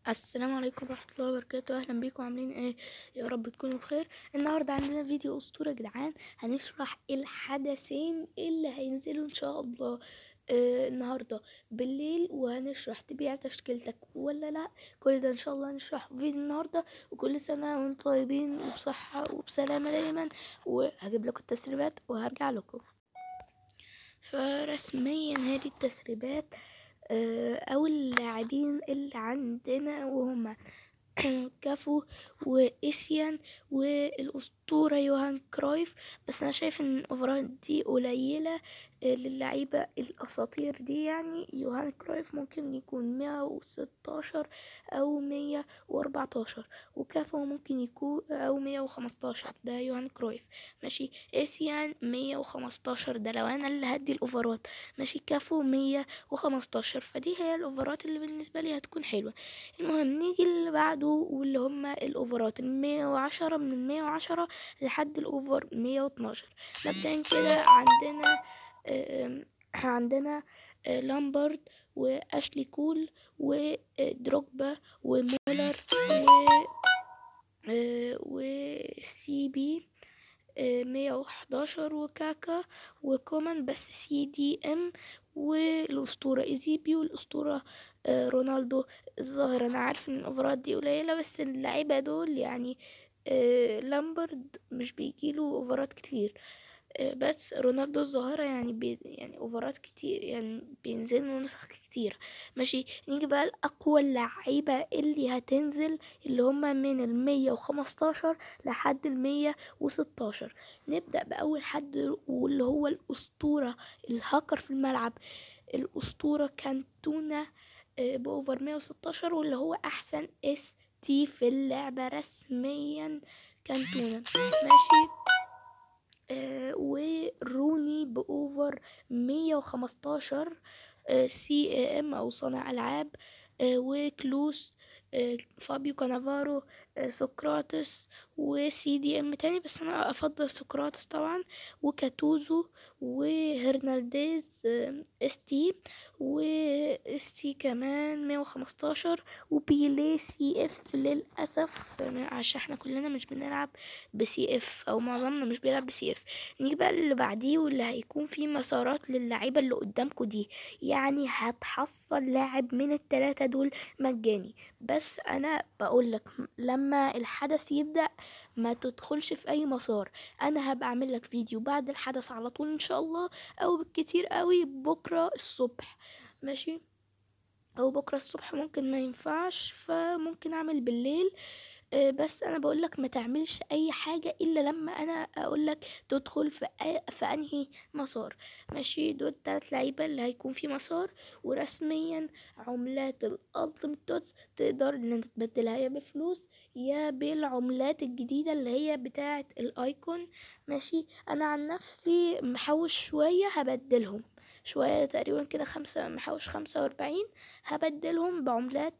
السلام عليكم ورحمة الله وبركاته أهلا بيكم عاملين ايه يا رب تكونوا بخير النهاردة عندنا فيديو أسطورة يا جدعان هنشرح الحدثين اللي هينزلوا إن شاء الله آه النهاردة بالليل وهنشرح تبيع تشكيلتك ولا لا كل ده إن شاء الله هنشرح في فيديو النهاردة وكل سنة وانتم طيبين وبصحة وبسلامة دايما وهجيب لكم التسريبات وهرجع لكم فرسميا هذه التسريبات آه، او اللاعبين اللي عندنا وهما كافو وإسيان والأسطورة يوهان كرايف بس أنا شايف إن الأوفرات دي قليلة آه، للعيبة الأساطير دي يعني يوهان كرايف ممكن يكون مية وستاشر أو مية وأربعتاشر وكافو ممكن يكون أو مية وخمستاشر ده يوهان كرايف ماشي إسيان مية وخمستاشر ده لو أنا اللي هدي الأوفرات ماشي كافو مية وخمستاشر فدي هي الأوفرات اللي بالنسبة لي هتكون حلوة المهم نيجي اللي بعده واللي هما الأوفرات المية وعشرة من المية وعشرة لحد الأوفر مية واتناشر مبدئيا كده عندنا آم، عندنا آه، لامبرد واشلي كول ودروجبا ومولر و آه، وسي بي مية وحداشر وكاكا وكومان بس سي دي ام والأسطورة ايزيبي والأسطورة آه، رونالدو الظاهر أنا عارف إن الأوفرات دي قليلة بس اللعيبة دول يعني آه، لامبرد مش بيجيله أوفرات كتير آه، بس رونالدو الظاهرة يعني بي يعني اوفرات كتير يعني بينزل له نسخ كتير ماشي نيجي بقى لأقوى اللعيبة اللي هتنزل اللي هما من المية وخمستاشر لحد المية وستاشر نبدأ بأول حد واللي هو الأسطورة الهاكر في الملعب الأسطورة كانتونا آه، بأوفر مية وستاشر واللي هو أحسن اس تي في اللعبة رسميا كانتونا ماشي آه، وروني بأوفر مية وخمستاشر سي ام أو صانع ألعاب آه، وكلوس آه، فابيو كانافارو آه، سقراطس وسي دي ام تاني بس انا افضل سقراطس طبعا وكاتوزو وهرنالديز اس تي واس تي كمان مية وخمستاشر وبيلي سي اف للاسف عشان احنا كلنا مش بنلعب بسي اف او معظمنا مش بيلعب بسي اف نيجي بقى اللي بعديه واللي هيكون فيه مسارات للعيبه اللي قدامكم دي يعني هتحصل لاعب من التلاتة دول مجاني بس انا بقول لك لما الحدث يبدأ ما تدخلش في اي مسار انا هبقى اعمل لك فيديو بعد الحدث على طول ان شاء الله او بالكتير قوي بكرة الصبح ماشي او بكرة الصبح ممكن ما ينفعش فممكن اعمل بالليل آه، بس انا بقولك ما تعملش اي حاجة الا لما انا اقولك تدخل في أي في انهي مسار ماشي دول تلات لعيبة اللي هيكون في مسار ورسميا عملات الالتيميت تقدر ان انت تبدلها يا بفلوس يا بالعملات الجديدة اللي هي بتاعة الايكون ماشي انا عن نفسي محوش شوية هبدلهم شوية تقريبا كده خمسة محوش خمسة واربعين هبدلهم بعملات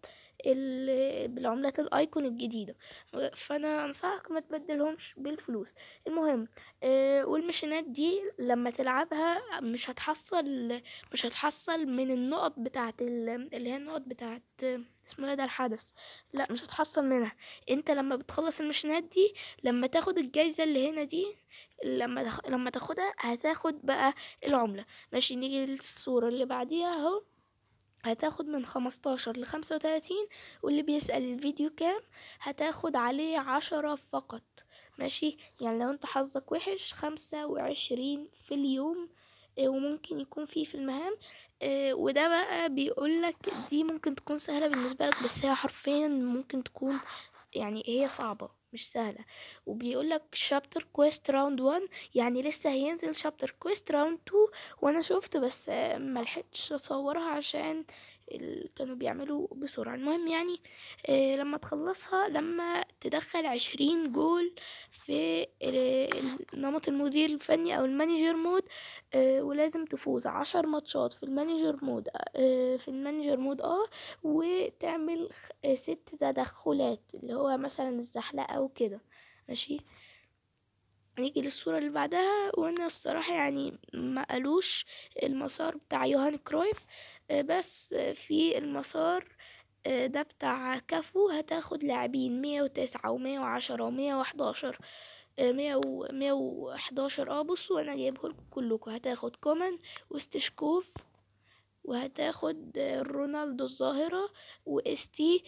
ال- بالعملات الايكون الجديدة فانا انصحك ما تبدلهمش بالفلوس المهم آه، والمشينات دي لما تلعبها مش هتحصل مش هتحصل من النقط بتاعت ال- اللي هي النقط بتاعت اسمه ايه ده الحدث لا مش هتحصل منها انت لما بتخلص المشينات دي لما تاخد الجايزة اللي هنا دي لما تاخ- لما تاخدها هتاخد بقى العملة ماشي نيجي للصورة اللي بعديها اهو هتاخد من خمستاشر لخمسة وتلاتين واللي بيسأل الفيديو كام هتاخد عليه عشرة فقط ماشي يعني لو انت حظك وحش خمسة وعشرين في اليوم آه، وممكن يكون فيه في المهام آه، وده بقى بيقولك دي ممكن تكون سهلة بالنسبة لك بس هي حرفيا ممكن تكون يعني هي صعبة مش سهلة وبيقولك شابتر كويست راوند 1 يعني لسه هينزل شابتر كويست راوند 2 وانا شفت بس آه، ملحقتش اصورها عشان ال- كانوا بيعملوا بسرعة المهم يعني آه، لما تخلصها لما تدخل عشرين جول في ال- نمط المدير الفني او المانجر مود آه، ولازم تفوز عشر ماتشات في المانجر مود آه، في المانجر مود اه وتعمل خ- آه، ست تدخلات اللي هو مثلا الزحلقة او كده ماشي نيجي للصورة اللي بعدها وانا الصراحة يعني ما قالوش المسار بتاع يوهان كرويف آه، بس آه، في المسار آه، ده بتاع كفو هتاخد لاعبين مية وتسعة ومية وعشرة ومية وحداشر آه، مية و مية وحداشر اه بصوا انا جايبهولكوا كلكوا هتاخد كومان وستشكوف وهتاخد آه، رونالدو الظاهرة واستي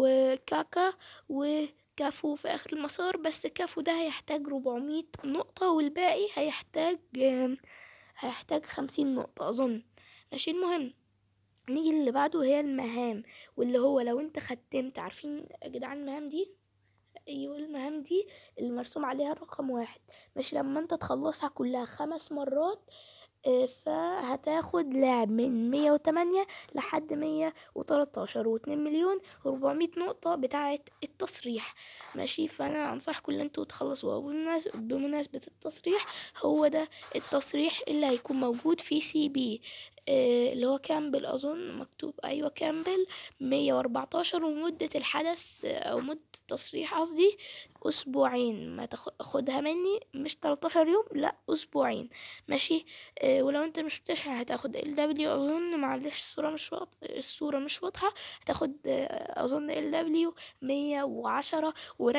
وكاكا وكافو في اخر المسار بس كافو ده هيحتاج 400 نقطة والباقي هيحتاج آم، هيحتاج 50 نقطة اظن ماشي المهم نيجي اللي بعده هي المهام واللي هو لو انت ختمت عارفين يا جدعان المهام دي ايوه المهام دي اللي مرسوم عليها رقم واحد مش لما انت تخلصها كلها خمس مرات آه، فهتاخد لاعب من مية وتمانية لحد مية وتلاتاشر واتنين مليون وربعمية نقطة بتاعة التصريح ماشي فأنا أنصحكم إن انتوا تخلصوها وبمناس- بمناسبة التصريح هو ده التصريح اللي هيكون موجود في سي بي آه، اللي هو كامبل أظن مكتوب أيوة كامبل مية وأربعتاشر ومدة الحدث آه، أو مدة التصريح قصدي أسبوعين ما تاخدها مني مش 13 يوم لا أسبوعين ماشي آه، ولو انت مش بتشحن هتاخد ال دبليو اظن معلش الصورة مش واضحة الصورة مش واضحة هتاخد آه، اظن ال دبليو مية وعشرة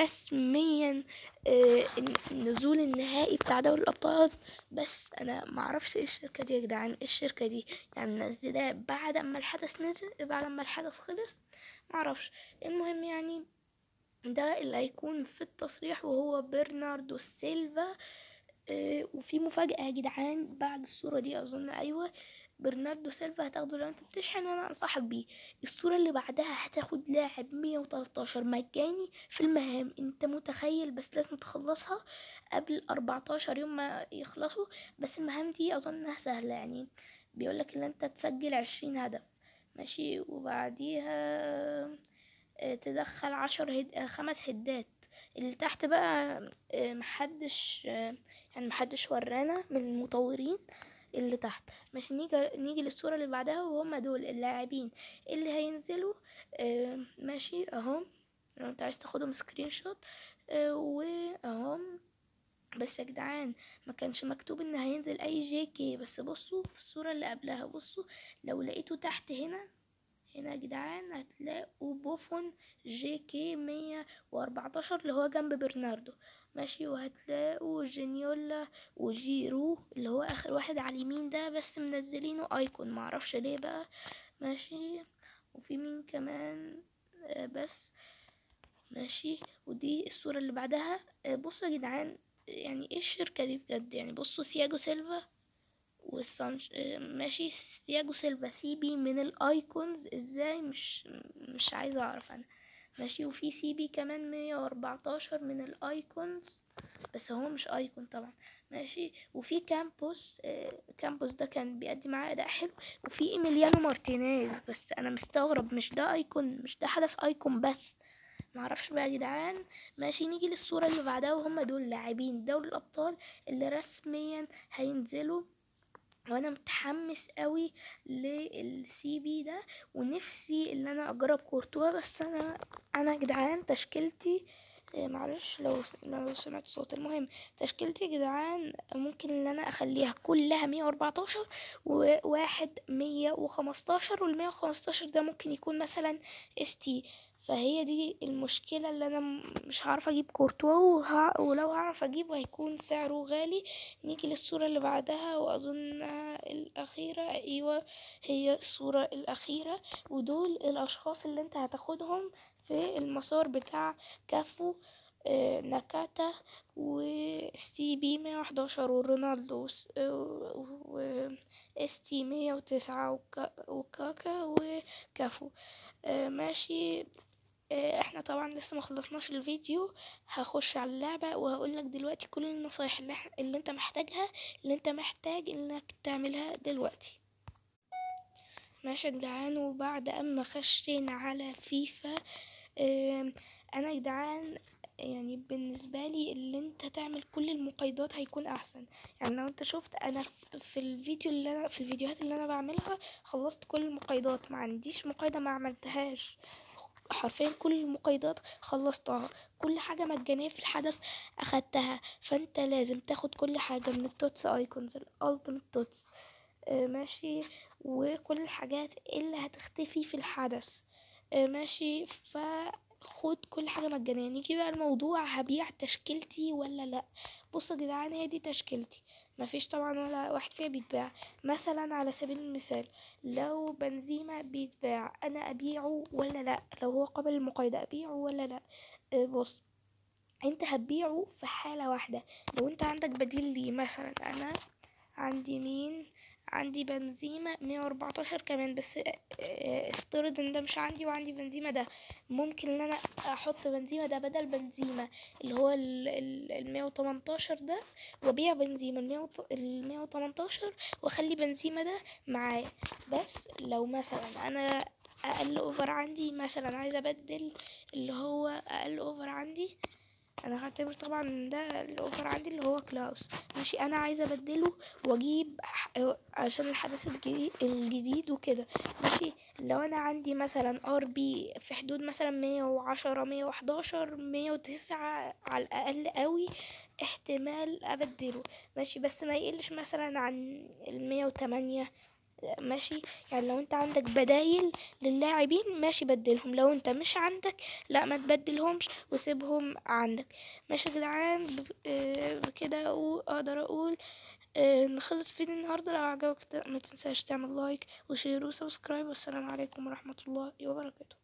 ورسميا آه، النزول النهائي بتاع دوري الابطال بس انا معرفش ايه الشركة دي يا جدعان ايه الشركة دي يعني منزلاه بعد اما الحدث نزل بعد اما الحدث خلص معرفش المهم يعني ده اللي هيكون في التصريح وهو برناردو سيلفا آه، وفي مفاجأة يا جدعان بعد الصورة دي أظن أيوة برناردو سيلفا هتاخده لو انت بتشحن وانا انصحك بيه الصورة اللي بعدها هتاخد لاعب 113 مجاني في المهام انت متخيل بس لازم تخلصها قبل 14 يوم ما يخلصوا بس المهام دي اظنها سهلة يعني بيقولك ان انت تسجل 20 هدف ماشي وبعديها آه، تدخل عشر هد... آه، خمس هدات اللي تحت بقى آه، محدش آه، يعني محدش ورانا من المطورين اللي تحت مش نيجي نيجي للصورة اللي بعدها وهم دول اللاعبين اللي هينزلوا آه، ماشي اهو لو انت عايز تاخدهم سكرين شوت آه، واهو بس يا جدعان ما كانش مكتوب ان هينزل اي جي كي بس بصوا في الصورة اللي قبلها بصوا لو لقيته تحت هنا هنا يا جدعان هتلاقوا بوفون جي كي مية واربعتاشر اللي هو جنب برناردو ماشي وهتلاقوا جينيولا وجيرو اللي هو اخر واحد على اليمين ده بس منزلينه ايكون معرفش ليه بقى ماشي وفي مين كمان آه، بس ماشي ودي الصورة اللي بعدها آه، بصوا يا جدعان يعني ايه الشركة دي بجد يعني بصوا ثياجو سيلفا والسانش آه، ماشي ثياجو سيلفا سي بي من الايكونز ازاي مش مش عايزة اعرف انا ماشي وفي سي بي كمان مية واربعتاشر من الايكونز بس هو مش ايكون طبعا ماشي وفي كامبوس آه، كامبوس ده كان بيقدم معاه اداء حلو وفي ايميليانو مارتينيز بس انا مستغرب مش ده ايكون مش ده حدث ايكون بس معرفش بقى يا جدعان ماشي نيجي للصورة اللي بعدها وهم دول لاعبين دوري الأبطال اللي رسميا هينزلوا وانا متحمس قوي للسي بي ده ونفسي ان انا اجرب كورتوا بس انا انا يا جدعان تشكيلتي آه، معلش لو س- لو سمعت صوت المهم تشكيلتي يا جدعان ممكن ان انا اخليها كلها مية واربعتاشر وواحد مية وخمستاشر والمية وخمستاشر ده ممكن يكون مثلا اس تي فهي دي المشكلة اللي انا م- مش هعرف اجيب كورتوا وه... ولو هعرف اجيبه هيكون سعره غالي نيجي للصورة اللي بعدها وأظنها الأخيرة أيوة هي الصورة الأخيرة ودول الأشخاص اللي انت هتاخدهم في المسار بتاع كافو آه، ناكاتا وستي بي مية وحداشر ورونالدو واستي مية وتسعة وكا- وكاكا وكافو آه، ماشي آه، احنا طبعا لسه ما خلصناش الفيديو هخش على اللعبة وهقولك دلوقتي كل النصايح اللي, إح- اللي انت محتاجها اللي انت محتاج انك تعملها دلوقتي ماشي يا جدعان وبعد اما خشينا على فيفا آم، انا يا جدعان يعني بالنسبة لي اللي انت تعمل كل المقايضات هيكون احسن يعني لو انت شفت انا في في الفيديو اللي انا في الفيديوهات اللي انا بعملها خلصت كل المقايضات ما عنديش مقايضة ما عملتهاش حرفيا كل المقايضات خلصتها كل حاجة مجانية في الحدث أخدتها فأنت لازم تاخد كل حاجة من التوتس ايكونز الالتيميت توتس ماشي وكل الحاجات اللي هتختفي في الحدث آه، ماشي فخد كل حاجة مجانية نيجي بقى الموضوع هبيع تشكيلتي ولا لا بصوا يا جدعان هي دي تشكيلتي مفيش طبعا ولا واحد فيها بيتباع مثلا على سبيل المثال لو بنزيمة بيتباع انا ابيعه ولا لا لو هو قابل للمقايضة ابيعه ولا لا آه، بص انت هتبيعه في حالة واحدة لو انت عندك بديل ليه مثلا انا عندي مين عندي بنزيمة مية واربعتاشر كمان بس اه، اه، افترض ان ده مش عندي وعندي بنزيمة ده ممكن ان انا احط بنزيمة ده بدل بنزيمة اللي هو المية وتمنتاشر ده وابيع بنزيمة المية وتمنتاشر واخلي بنزيمة ده معاه بس لو مثلا انا اقل اوفر عندي مثلا عايزة ابدل اللي هو اقل اوفر عندي انا هعتبر طبعا ده الاوفر عندي اللي هو كلاوس ماشي انا عايزه ابدله واجيب ح- عشان الحدث الجديد الجديد وكده ماشي لو انا عندي مثلا ار بي في حدود مثلا مية وعشرة مية وحداشر مية وتسعة على الاقل قوي احتمال ابدله ماشي بس ما يقلش مثلا عن المية وتمانية ماشي يعني لو انت عندك بدايل للاعبين ماشي بدلهم لو انت مش عندك لا ما تبدلهمش وسيبهم عندك ماشي يا جدعان ب- آه، بكده أقو- اقدر اقول آه، نخلص فيديو النهارده لو عجبك ت- ما تنساش تعمل لايك وشير وسبسكرايب والسلام عليكم ورحمة الله وبركاته